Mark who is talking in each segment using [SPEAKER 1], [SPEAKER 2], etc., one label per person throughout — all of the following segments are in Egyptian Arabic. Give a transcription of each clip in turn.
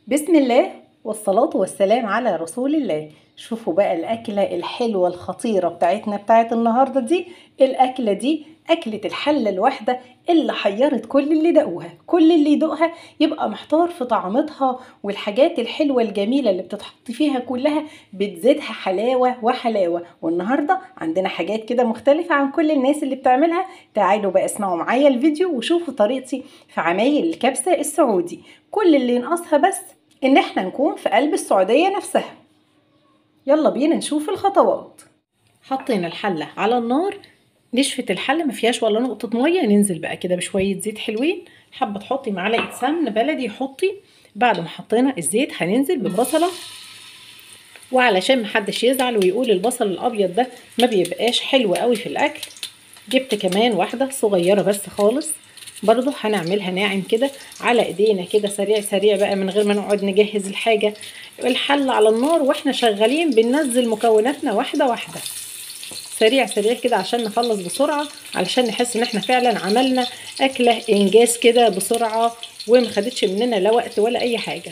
[SPEAKER 1] بسم الله والصلاة والسلام على رسول الله شوفوا بقى الأكلة الحلوة الخطيرة بتاعتنا بتاعت النهاردة دي الأكلة دي أكلة الحلة الواحدة اللي حيرت كل اللي دقوها كل اللي يدوقها يبقى محتار في طعمتها والحاجات الحلوة الجميلة اللي بتتحط فيها كلها بتزيدها حلاوة وحلاوة والنهاردة عندنا حاجات كده مختلفة عن كل الناس اللي بتعملها تعالوا بقى اسمعوا معايا الفيديو وشوفوا طريقتي في عمايل الكبسة السعودي كل اللي ينقصها بس ان احنا نكون في قلب السعودية نفسها يلا بينا نشوف الخطوات حطينا الحلة على النار نشفت الحلة ما فيهاش ولا نقطة مية ننزل بقى كده بشوية زيت حلوين حابة تحطي معلقة سمن بلدي حطي بعد ما حطينا الزيت هننزل بالبصلة وعلشان محدش يزعل ويقول البصل الابيض ده ما بيبقاش حلو قوي في الاكل جبت كمان واحدة صغيرة بس خالص برضو هنعملها ناعم كده على ايدينا كده سريع سريع بقى من غير ما نقعد نجهز الحاجة الحل على النار واحنا شغالين بننزل مكوناتنا واحدة واحدة سريع سريع كده عشان نخلص بسرعة علشان نحس ان احنا فعلا عملنا اكلة انجاز كده بسرعة وما خدتش مننا لا وقت ولا اي حاجة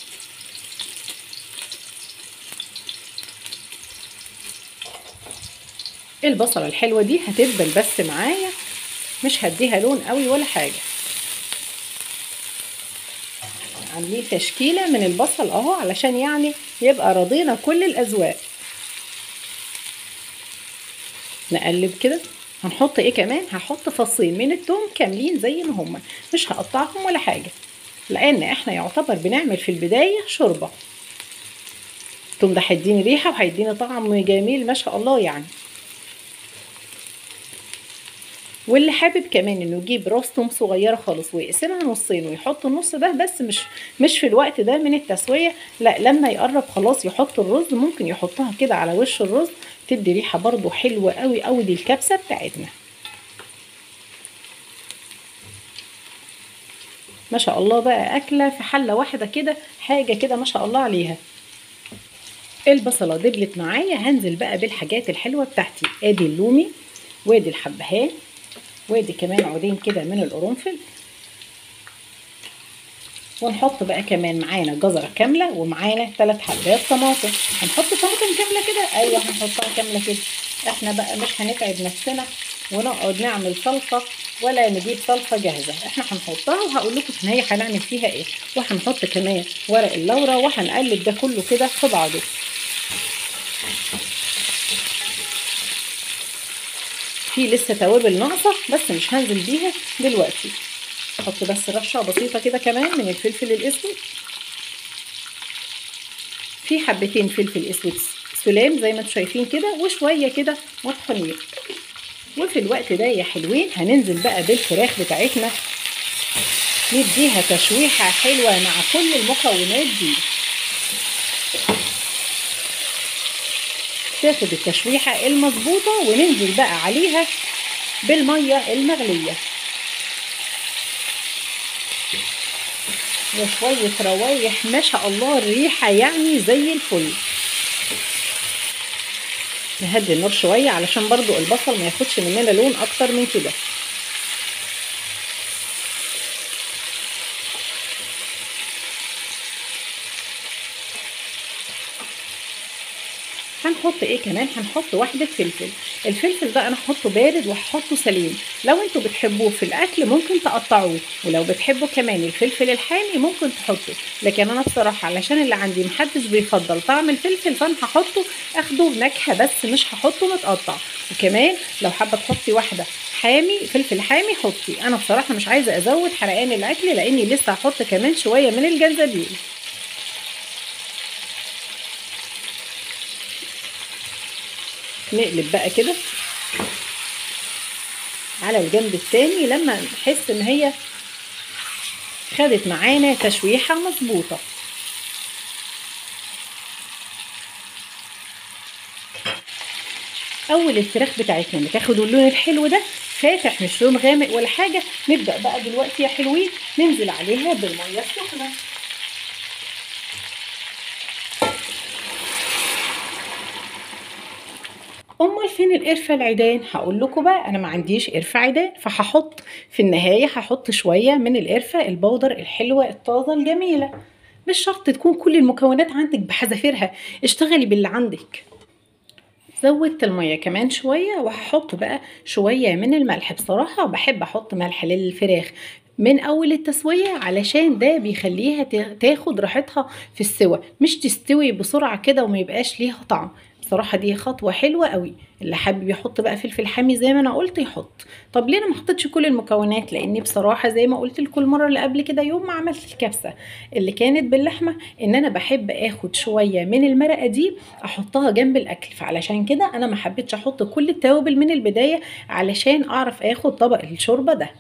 [SPEAKER 1] البصلة الحلوة دي هتدبل بس معايا مش هديها لون قوي ولا حاجة عاملين تشكيلة من البصل اهو علشان يعني يبقى رضينا كل الأذواق نقلب كده هنحط ايه كمان هحط فصين من التوم كاملين زي ما هما مش هقطعهم ولا حاجة لان احنا يعتبر بنعمل في البداية شوربة التوم ده هيديني ريحة وهيديني طعم جميل ما شاء الله يعني واللي حابب كمان انه يجيب راس توم صغيره خالص ويقسمها نصين ويحط النص ده بس مش مش في الوقت ده من التسويه لا لما يقرب خلاص يحط الرز ممكن يحطها كده على وش الرز تدي ريحه برده حلوه قوي قوي دي الكبسه بتاعتنا ما شاء الله بقى اكله في حله واحده كده حاجه كده ما شاء الله عليها البصله دبلت معايا هنزل بقى بالحاجات الحلوه بتاعتي ادي اللومي وادي الحبهان وادي كمان عودين كده من القرنفل ونحط بقى كمان معانا جزرة كاملة ومعانا ثلاث حبات طماطم هنحط طماطم كاملة كده ايوه هنحطها كاملة كده احنا بقى مش هنتعب نفسنا ونقعد نعمل صلصة ولا نجيب صلصة جاهزة احنا هنحطها وهقول لكم في النهاية هنعمل فيها ايه وهنحط كمان ورق اللورة وهنقلب ده كله كده في بعضه في لسه توابل ناقصه بس مش هنزل بيها دلوقتي احط بس رشه بسيطه كده كمان من الفلفل الاسود في حبتين فلفل اسود سلام زي ما انتم شايفين كده وشويه كده مطحونين وفي الوقت ده يا حلوين هننزل بقى بالفراخ بتاعتنا نديها تشويحه حلوه مع كل المكونات دي تاخد التشويحة المظبوطة وننزل بقى عليها بالمية المغلية وشوية روايح ما شاء الله الريحة يعني زي الفل نهدي النار شوية علشان برضو البصل ما ياخدش مننا لون اكتر من كده هنحط ايه كمان هنحط واحدة فلفل الفلفل ده انا هحطه بارد وهحطه سليم لو انتوا بتحبوه في الاكل ممكن تقطعوه ولو بتحبوا كمان الفلفل الحامي ممكن تحطه لكن انا بصراحة علشان اللي عندي محدش بيفضل طعم الفلفل فانا هحطه اخده نكهة بس مش هحطه متقطع وكمان لو حابة تحطي واحدة حامي فلفل حامي حطي انا بصراحة مش عايزة ازود حرقان الاكل لاني لسه هحط كمان شوية من الجنزبيل نقلب بقى كده على الجنب التاني لما نحس ان هي خدت معانا تشويحة مظبوطة اول الفراخ بتاعتنا ما تاخد اللون الحلو ده فاتح مش لون غامق ولا حاجة نبدأ بقى دلوقتي يا حلوين ننزل عليها بالمية السخنة امال فين القرفه العيدان هقول لكم بقى انا ما عنديش قرفه عيدان فهحط في النهايه هحط شويه من القرفه البودر الحلوه الطازه الجميله مش شرط تكون كل المكونات عندك بحذافيرها اشتغلي باللي عندك زودت المية كمان شوية وهحط بقى شوية من الملح بصراحة بحب احط ملح للفراخ من اول التسوية علشان ده بيخليها تاخد راحتها في السوى مش تستوي بسرعة كده وما يبقاش ليها طعم بصراحة دي خطوة حلوة قوي اللي حابب يحط بقى فلفل حامي زي ما انا قلت يحط طب ليه انا ما حطيتش كل المكونات لاني بصراحة زي ما قلت لكم المرة اللي قبل كده يوم ما عملت الكبسة اللي كانت باللحمة ان انا بحب اخد شوية من المرقة دي احطها جنب الاكل فعلشان كده انا ما حبيتش احط كل التوابل من البداية علشان اعرف اخد طبق الشوربة ده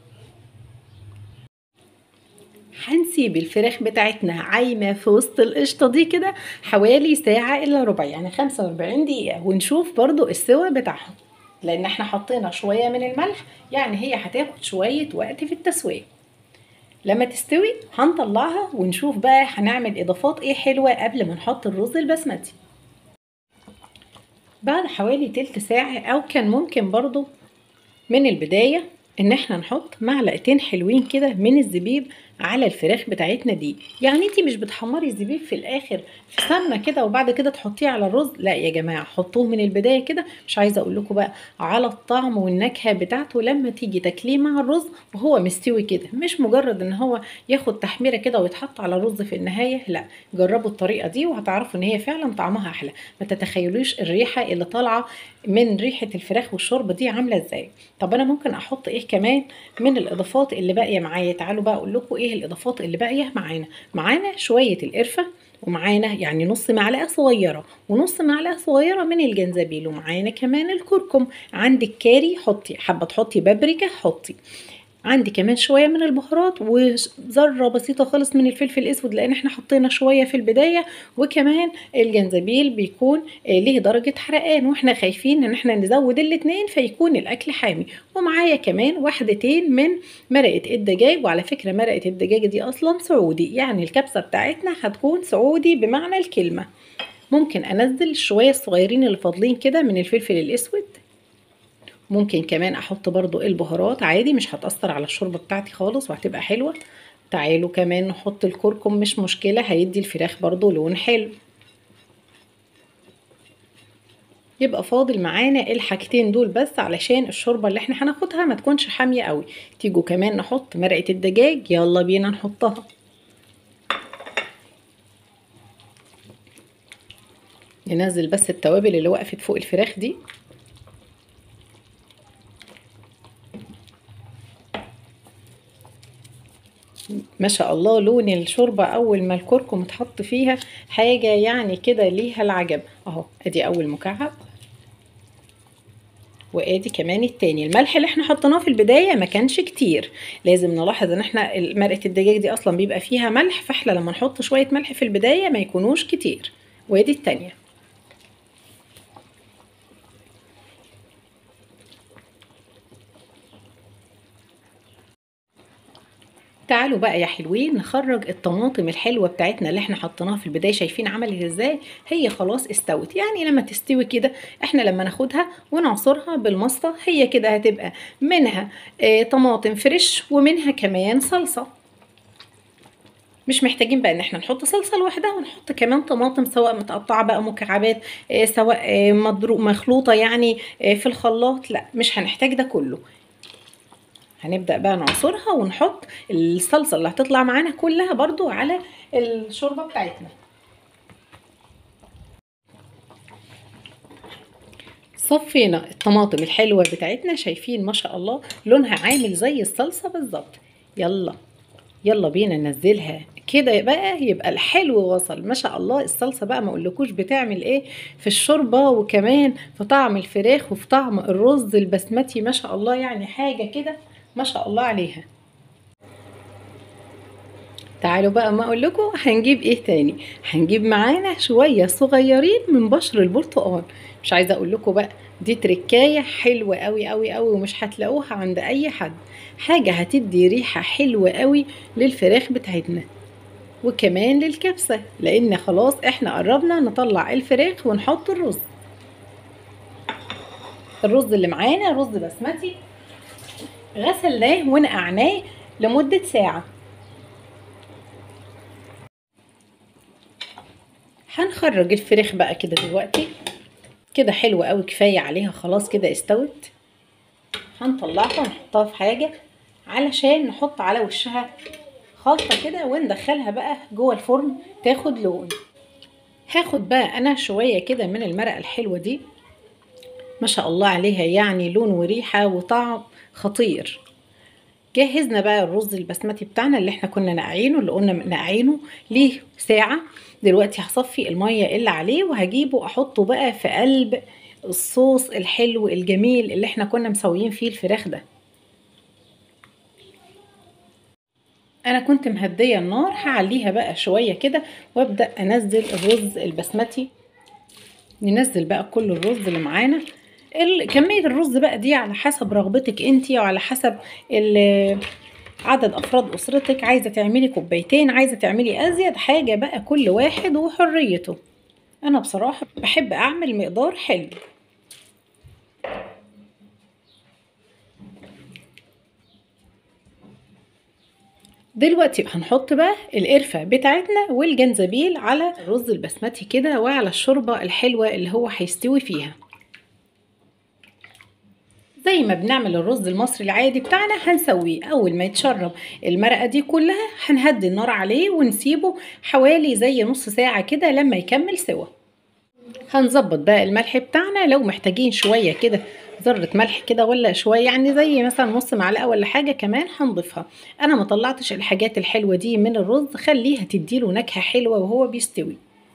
[SPEAKER 1] هنسيب الفراخ بتاعتنا عايمة في وسط القشطة دي كده حوالي ساعة إلا ربع يعني خمسة وأربعين دقيقة ونشوف برضو السوا بتاعهم لأن احنا حطينا شوية من الملح يعني هي هتاخد شوية وقت في التسوية لما تستوي هنطلعها ونشوف بقى هنعمل إضافات إيه حلوة قبل ما نحط الرز البسمتي بعد حوالي تلت ساعة أو كان ممكن برضو من البداية ان احنا نحط معلقتين حلوين كده من الزبيب على الفراخ بتاعتنا دي يعني انتي مش بتحمري الزبيب في الاخر في سمنه كده وبعد كده تحطيه على الرز لا يا جماعه حطوه من البدايه كده مش عايزه اقول لكم بقى على الطعم والنكهه بتاعته لما تيجي تاكليه مع الرز وهو مستوي كده مش مجرد ان هو ياخد تحميره كده ويتحط على الرز في النهايه لا جربوا الطريقه دي وهتعرفوا ان هي فعلا طعمها احلى ما تتخيلوش الريحه اللي طالعه من ريحه الفراخ والشوربه دي عامله ازاي طب انا ممكن احط ايه كمان من الاضافات اللي باقيه معايا تعالوا بقى اقول لكم ايه الاضافات اللي باقيه معانا معانا شويه القرفه ومعانا يعني نص معلقه صغيره ونص معلقه صغيره من الجنزبيل ومعانا كمان الكركم عندك كاري حطي حابه تحطي بابريكا حطي عندي كمان شويه من البهارات وذره بسيطه خالص من الفلفل الاسود لان احنا حطينا شويه في البدايه وكمان الجنزبيل بيكون ليه درجه حرقان واحنا خايفين ان احنا نزود الاتنين فيكون الاكل حامي ومعايا كمان واحدتين من مرقه الدجاج وعلى فكره مرقه الدجاج دي اصلا سعودي يعني الكبسه بتاعتنا هتكون سعودي بمعنى الكلمه ممكن انزل شويه الصغيرين اللي فاضلين كده من الفلفل الاسود ممكن كمان احط برضو البهارات عادي مش هتأثر على الشوربة بتاعتي خالص وهتبقى حلوة تعالوا كمان نحط الكركم مش مشكلة هيدي الفراخ برضو لون حلو يبقى فاضل معانا الحاجتين دول بس علشان الشوربة اللي احنا هناخدها ما تكونش حامية قوي تيجوا كمان نحط مرقة الدجاج يلا بينا نحطها ننزل بس التوابل اللي وقفت فوق الفراخ دي ما شاء الله لون الشوربة أول ما الكركم اتحط فيها حاجة يعني كده ليها العجب أهو أدي أول مكعب وادي كمان التاني الملح اللي احنا حطيناه في البدايه ما كانش كتير لازم نلاحظ ان احنا مرقه الدجاج دي اصلا بيبقى فيها ملح فاحنا لما نحط شويه ملح في البدايه ما يكونوش كتير وادي التانيه تعالوا بقى يا حلوين نخرج الطماطم الحلوه بتاعتنا اللي احنا حطيناها في البدايه شايفين عملت ازاي هي خلاص استوت يعني لما تستوي كده احنا لما ناخدها ونعصرها بالمصفى هي كده هتبقى منها اه طماطم فريش ومنها كمان صلصه مش محتاجين بقى ان احنا نحط صلصه لوحدها ونحط كمان طماطم سواء متقطعه بقى مكعبات اه سواء اه مضروب مخلوطه يعني في الخلاط لا مش هنحتاج ده كله هنبدأ بقى نعصرها ونحط الصلصة اللي هتطلع معانا كلها برضو على الشوربة بتاعتنا صفينا الطماطم الحلوة بتاعتنا شايفين ما شاء الله لونها عامل زي الصلصة بالظبط يلا يلا بينا ننزلها كده بقى يبقى الحلو وصل ما شاء الله الصلصه بقى ما اقولكوش بتعمل ايه في الشوربه وكمان في طعم الفراخ وفي طعم الرز البسمتي ما شاء الله يعني حاجه كده ما شاء الله عليها تعالوا بقى ما اقول لكم هنجيب ايه تاني هنجيب معانا شويه صغيرين من بشر البرتقال مش عايزه اقول لكم بقى دي تركايه حلوه قوي قوي قوي ومش هتلاقوها عند اي حد حاجه هتدي ريحه حلوه قوي للفراخ بتاعتنا وكمان للكبسه لان خلاص احنا قربنا نطلع الفراخ ونحط الرز الرز اللي معانا رز بسمتي غسلناه ونقعناه لمدة ساعة هنخرج الفراخ بقى كده دلوقتي كده حلوة قوي كفاية عليها خلاص كده استوت هنطلعها ونحطها في حاجة علشان نحط على وشها خلطة كده وندخلها بقى جوه الفرن تاخد لون هاخد بقى انا شوية كده من المرقة الحلوة دي ما شاء الله عليها يعني لون وريحة وطعم خطير جهزنا بقى الرز البسمتي بتاعنا اللي احنا كنا نقعينه اللي قلنا نقعينه ليه ساعة دلوقتي هصفي المية اللي عليه وهجيبه احطه بقى في قلب الصوص الحلو الجميل اللي احنا كنا مسويين فيه الفراخ ده انا كنت مهديه النار هعليها بقى شويه كده وابدا انزل الرز البسمتي ننزل بقى كل الرز اللي معانا كميه الرز بقى دي على حسب رغبتك انتي وعلى حسب عدد افراد اسرتك عايزه تعملي كوبايتين عايزه تعملي ازيد حاجه بقى كل واحد وحريته انا بصراحه بحب اعمل مقدار حلو دلوقتي هنحط بقى القرفة بتاعتنا والجنزبيل على الرز البسمتي كده وعلى الشوربة الحلوة اللي هو هيستوي فيها زي ما بنعمل الرز المصري العادي بتاعنا هنسويه اول ما يتشرب المرقه دي كلها هنهدي النار عليه ونسيبه حوالي زي نص ساعه كده لما يكمل سوا هنظبط بقى الملح بتاعنا لو محتاجين شويه كده ذرة ملح كده ولا شوية يعني زي مثلا نص معلقة ولا حاجة كمان هنضيفها أنا ما طلعتش الحاجات الحلوة دي من الرز خليها تديله نكهة حلوة وهو بيستوي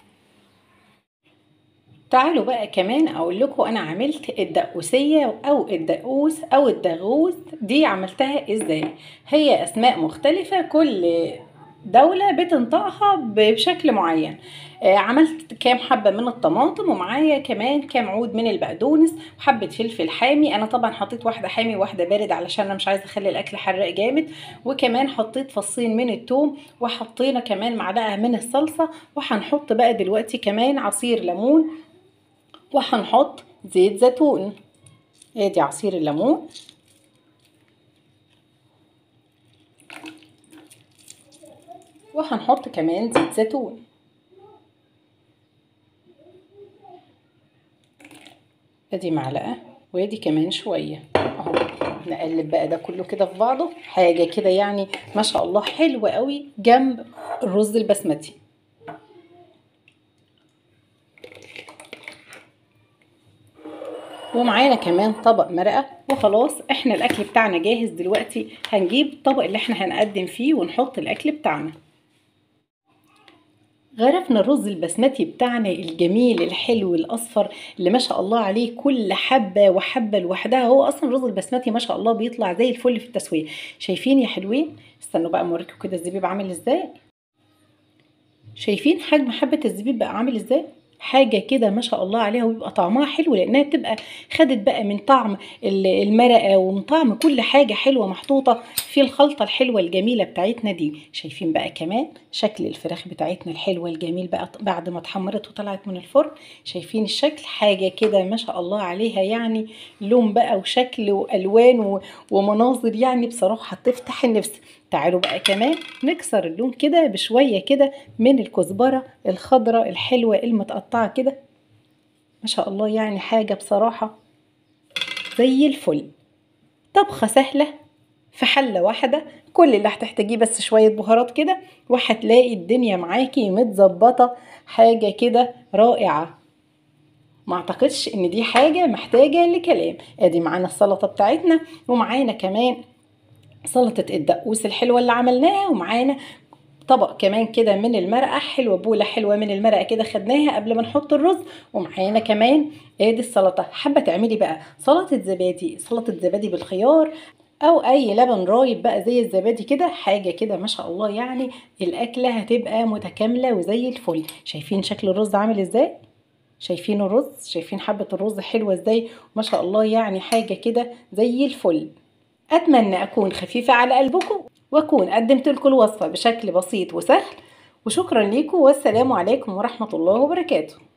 [SPEAKER 1] تعالوا بقى كمان اقول لكم انا عملت الدقوسيه او الدقوس او الدغوس دي عملتها ازاي هي اسماء مختلفه كل دولة بتنطقها بشكل معين آه عملت كام حبة من الطماطم ومعايا كمان كام عود من البقدونس وحبة فلفل حامي انا طبعا حطيت واحدة حامي وواحدة بارد علشان انا مش عايزة اخلي الاكل حراق جامد وكمان حطيت فصين من التوم وحطينا كمان معلقة من الصلصة وهنحط بقى دلوقتي كمان عصير ليمون وهنحط زيت زيتون ادي عصير الليمون وهنحط كمان زيت زيتون ادي معلقه وادي كمان شويه اهو نقلب بقى ده كله كده في بعضه حاجه كده يعني ما شاء الله حلوه قوي جنب الرز البسمتي ومعانا كمان طبق مرقه وخلاص احنا الاكل بتاعنا جاهز دلوقتي هنجيب الطبق اللي احنا هنقدم فيه ونحط الاكل بتاعنا غرفنا الرز البسمتي بتاعنا الجميل الحلو الاصفر اللي ما شاء الله عليه كل حبه وحبه لوحدها هو اصلا الرز البسمتي ما شاء الله بيطلع زي الفل في التسويه شايفين يا حلوين استنوا بقى اوريكم كده الزبيب عامل ازاي شايفين حجم حبه الزبيب بقى عامل ازاي حاجه كده ما شاء الله عليها ويبقى طعمها حلو لانها بتبقى خدت بقى من طعم المرقه ومن طعم كل حاجه حلوه محطوطه في الخلطه الحلوه الجميله بتاعتنا دي شايفين بقى كمان شكل الفراخ بتاعتنا الحلوه الجميل بقى بعد ما اتحمرت وطلعت من الفرن شايفين الشكل حاجه كده ما شاء الله عليها يعني لون بقى وشكل والوان ومناظر يعني بصراحه تفتح النفس تعالوا بقى كمان نكسر اللون كده بشويه كده من الكزبره الخضراء الحلوه المتقطعه كده ما شاء الله يعني حاجه بصراحه زي الفل طبخه سهله في حله واحده كل اللي هتحتاجيه بس شويه بهارات كده وهتلاقي الدنيا معاكي متظبطه حاجه كده رائعه ما اعتقدش ان دي حاجه محتاجه لكلام ادي معانا السلطه بتاعتنا ومعانا كمان سلطة الدقوس الحلوة اللي عملناها ومعانا طبق كمان كده من المرقة حلوة بولة حلوة من المرقة كده خدناها قبل ما نحط الرز ومعانا كمان ادي السلطة حابة تعملي بقى سلطة زبادي سلطة زبادي بالخيار او اي لبن رايب بقى زي الزبادي كده حاجه كده ما شاء الله يعني الاكله هتبقى متكامله وزي الفل شايفين شكل الرز عامل ازاي شايفين الرز شايفين حبه الرز حلوه ازاي ما شاء الله يعني حاجه كده زي الفل أتمنى أكون خفيفة على قلبكم وأكون قدمت لكم الوصفة بشكل بسيط وسهل وشكرا لكم والسلام عليكم ورحمة الله وبركاته